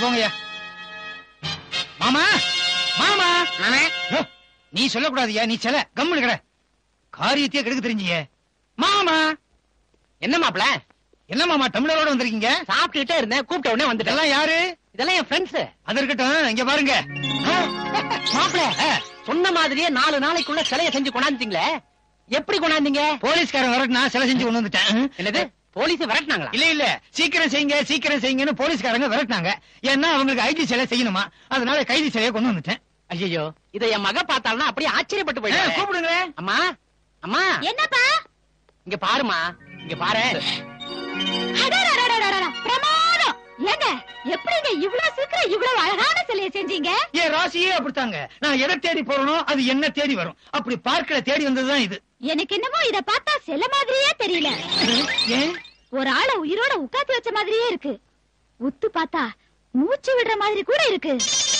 போங்கய்யா மாமா மாமா மாமா யோ, நீ சொல்லக்கூடாதுயா நீ செல கம்முனு கிட காரியத்தையே கெடுக்க தெரிஞ்சியே மாமா என்ன மாப்ள என்ன மாமா டம்ளரோட வந்திருக்கீங்க சாப்பிட்டுட்டே இருந்தேன் கூப்பிட்ட உடனே வந்துட்டேன் இதெல்லாம் யாரு இதெல்லாம் என் ஃப்ரெண்ட்ஸ் அது இருக்கட்டும் இங்க பாருங்க மாப்ள சொன்ன மாதிரியே நாலு நாளைக்குள்ள சிலைய செஞ்சு கொண்டாந்துட்டீங்களே எப்படி கொண்டாந்தீங்க போலீஸ்காரன் வரட்டுனா சிலை செஞ்சு கொண்டு வந்துட்டேன் என்னது போலீஸ் விரட்டினாங்களா இல்ல இல்ல சீக்கிரம் செய்யுங்க சீக்கிரம் செய்யுங்கன்னு போலீஸ்காரங்க விரட்டினாங்க ஏன்னா அவங்களுக்கு ஐடி சிலை செய்யணுமா அதனால கைதி சிலையை கொண்டு வந்துட்டேன் ஐயோ இத என் மக பார்த்தாலும் அப்படியே ஆச்சரியப்பட்டு ஆ, போயிட்டேன் கூப்பிடுங்களேன் அம்மா அம்மா என்னப்பா இங்க பாருமா இங்க பாரு அடடடடடடட, பிரமாதம் ஏங்க எப்படிங்க இவ்வளவு சீக்கிரம் இவ்வளவு அழகான சிலையை செஞ்சீங்க என் ராசியே அப்படித்தாங்க நான் எதை தேடி போறனோ அது என்ன தேடி வரும் அப்படி பார்க்கல தேடி வந்ததுதான் இது எனக்கு என்னமோ இத பார்த்தா சில மாதிரியே தெரியல ஏன் ஒரு ஆளை உயிரோட உட்காந்து வச்ச மாதிரியே இருக்கு உத்து பார்த்தா மூச்சு விடுற மாதிரி கூட இருக்கு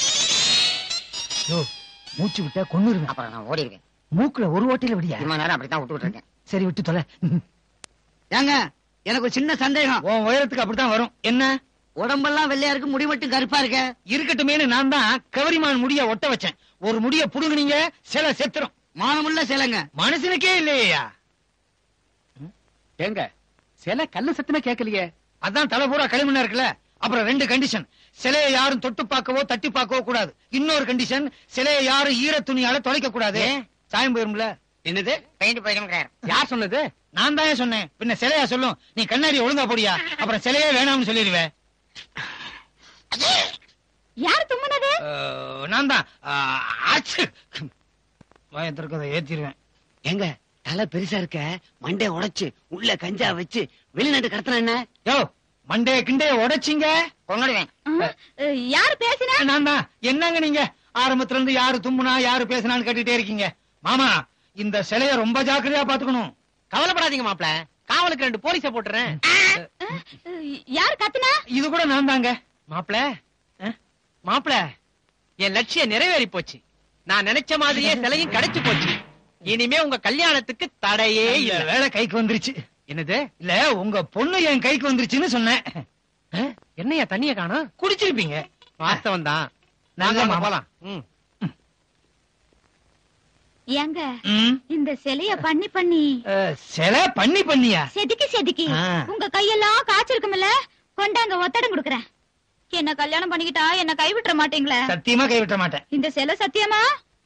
யோ மூச்சு விட்டா கொன்னுருங்க அப்புறம் நான் ஓடி இருக்கேன் மூக்குல ஒரு ஓட்டையில விடியா இவ்வளவு நேரம் அப்படித்தான் விட்டுட்டு இருக்கேன் சரி விட்டு தொலை ஏங்க எனக்கு ஒரு சின்ன சந்தேகம் உன் உயரத்துக்கு அப்படித்தான் வரும் என்ன உடம்பெல்லாம் வெள்ளையா இருக்கு முடி மட்டும் கருப்பா இருக்க இருக்கட்டுமேனு நான் தான் கவரிமான் முடிய ஒட்ட வச்சேன் ஒரு முடிய புடுங்குனீங்க சில செத்துரும் மானமுள்ள சிலைங்க மனுஷனுக்கே இல்லையா ஏங்க சில கல்லு சத்தமே கேட்கலையே அதான் தலை பூரா களிமண்ணா இருக்குல்ல அப்புறம் ரெண்டு கண்டிஷன் சிலையை யாரும் தொட்டு பார்க்கவோ தட்டி பார்க்கவோ கூடாது இன்னொரு கண்டிஷன் சிலையை யாரும் ஈர துணியால தொலைக்க கூடாது ஏன்? சாயம் போயிரும்ல என்னது பெயிண்ட் போயிடும் யார் சொன்னது நான் தான் சொன்னேன் பின்ன சிலையா சொல்லும் நீ கண்ணாடி ஒழுங்கா போடியா அப்புறம் சிலையே வேணாம்னு சொல்லிடுவேன் யார் தும்முனது அஹ், நான் தான் அஹ், ஆச்சு பயத்திற்கதை ஏத்திடுவேன் ஏங்க தலை பெருசா இருக்க மண்டே உடைச்சு உள்ள கஞ்சா வச்சு வெளிநாட்டு கடத்தின என்ன யோ மண்டே கிண்டே உடைச்சிங்க கொண்டுடுவேன் அஹ், யார் பேசினா நான் தான் என்னங்க நீங்க ஆரம்பத்துல இருந்து யாரு தும்முனா யாரு பேசினான்னு கேட்டுட்டே இருக்கீங்க மாமா இந்த சிலைய ரொம்ப ஜாக்கிரதையா பாத்துக்கணும் கவலைப்படாதீங்க மாப்ள காவலுக்கு ரெண்டு போலீஸ போட்டுறேன் அஹ், யார் கத்துனா இது கூட நான் தாங்க மாப்ள மாப்ள என் லட்சியம் நிறைவேறி போச்சு நான் நினைச்ச மாதிரியே சிலையும் கிடைச்சு போச்சு இனிமே உங்க கல்யாணத்துக்கு தடையே இல்ல இல்ல வேலை கைக்கு வந்துருச்சு என்னது இல்ல உங்க பொண்ணு என் கைக்கு வந்துருச்சுன்னு சொன்னேன் அஹ், என்னையா தண்ணிய காணோம் குடிச்சிருப்பீங்க வாஸ்தவம் தான் நல்ல நாங்க மாமா. போலாம் ம். ஏங்க ம், இந்த சிலைய பண்ணி பண்ணி அஹ், சிலை பண்ணி பண்ணியா செதுக்கி செதுக்கி ஆ. உங்க கையெல்லாம் காய்ச்சிருக்கும்ல கொண்டாங்க ஒத்தடம் கொடுக்கறேன் என்ன கல்யாணம் பண்ணிக்கிட்டா என்ன கைவிட்டுற மாட்டீங்களே சத்தியமா கைவிட்ட மாட்டேன் இந்த சிலை சத்தியமா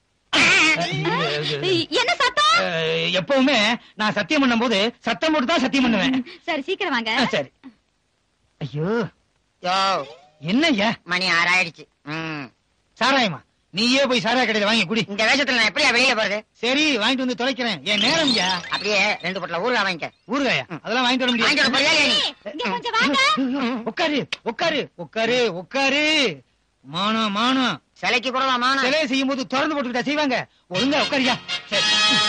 அஹ், என்ன சத்தம் அஹ், எப்பவுமே நான் சத்தியம் பண்ணும்போது சத்தம் போட்டு தான் சத்தியம் பண்ணுவேன் சரி சீக்கிரம் வாங்க அஹ், சரி ஐயோ யோ என்னய்யா மணி ஆறாயிடுச்சு ம். சாராயமா நீயே போய் சாராய கடையில வாங்கி குடி இந்த வேஷத்துல நான் எப்படியா வெளியில போறது சரி வாங்கிட்டு வந்து தொலைக்கிறேன் என் நேரம் யா அப்படியே ரெண்டு பொட்டல ஊர்ல வாங்கிக்க ஊறுகாயா அதெல்லாம் வாங்கிட்டு வர வாங்கிட்டு வர போறியா முடியாது இல்லையா நீ? இங்க கொஞ்சம் வாங்க உட்காரு உட்காரு உட்காரு உட்காரு மானம் மானம் சிலைக்கு கூடவா மானம் சிலையை செய்யும் போது திறந்து போட்டுக்கிட்டா செய்வாங்க ஒழுங்கா உட்காரியா சரி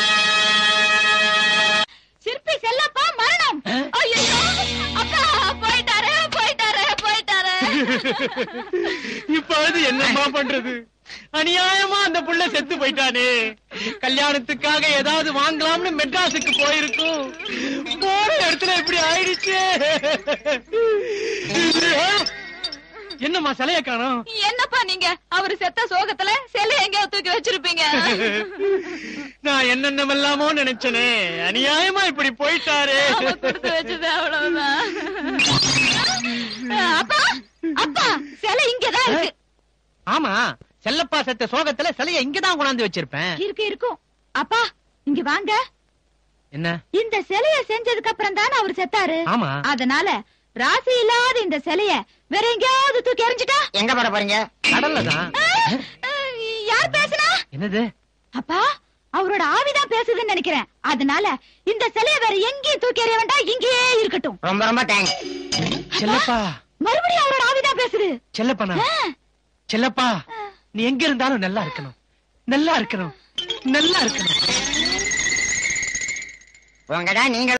சிற்பி செல்லப்பா மரணம் ஐயோ அப்பா போயிட்டாரு போயிட்டாரு போயிட்டாரு இப்ப என்னம்மா பண்றது அநியாயமா அந்த புள்ள செத்து போயிட்டானே கல்யாணத்துக்காக ஏதாவது வாங்கலாம்னு மெட்ராஸுக்கு போயிருக்கும் போற இடத்துல இப்படி ஆயிடுச்சு என்னம்மா சிலைய காணோம் என்னப்பா நீங்க அவரு செத்த சோகத்துல சிலை எங்கேயோ தூக்கி வச்சிருப்பீங்க நான் என்னென்னமெல்லாமோ நினைச்சனே அநியாயமா இப்படி போயிட்டாரே அவ கொடுத்து வச்சது அவ்வளவுதான் அப்பா அப்பா சிலை இங்கதான் இருக்கு ஆமா செல்லப்பா செத்த சோகத்துல சிலைய இங்கதான் கொண்டாந்து வச்சிருப்பேன் இருக்கு இருக்கும் அப்பா இங்க வாங்க என்ன இந்த சிலைய செஞ்சதுக்கு அப்புறம் தானே அவர் செத்தாரு ஆமா அதனால ராசி இல்லாத இந்த சிலைய வேற எங்கேயாவது தூக்கி எறிஞ்சிட்டா எங்க போட போறீங்க கடல்ல தான் யார் பேசுனா என்னது அப்பா அவரோட ஆவிதான் பேசுதுன்னு நினைக்கிறேன் அதனால இந்த சிலைய வேற எங்கேயும் தூக்கி எறிய வேண்டாம் இங்கேயே இருக்கட்டும் ரொம்ப ரொம்ப தேங்க்ஸ் செல்லப்பா மறுபடியும் அவரோட ஆவிதான் பேசுது செல்லப்பா ஆ, செல்லப்பா நீ எங்க இருந்தாலும் நல்லா இருக்கணும் நல்லா இருக்கணும் நல்லா இருக்கணும் உங்கடா நீங்க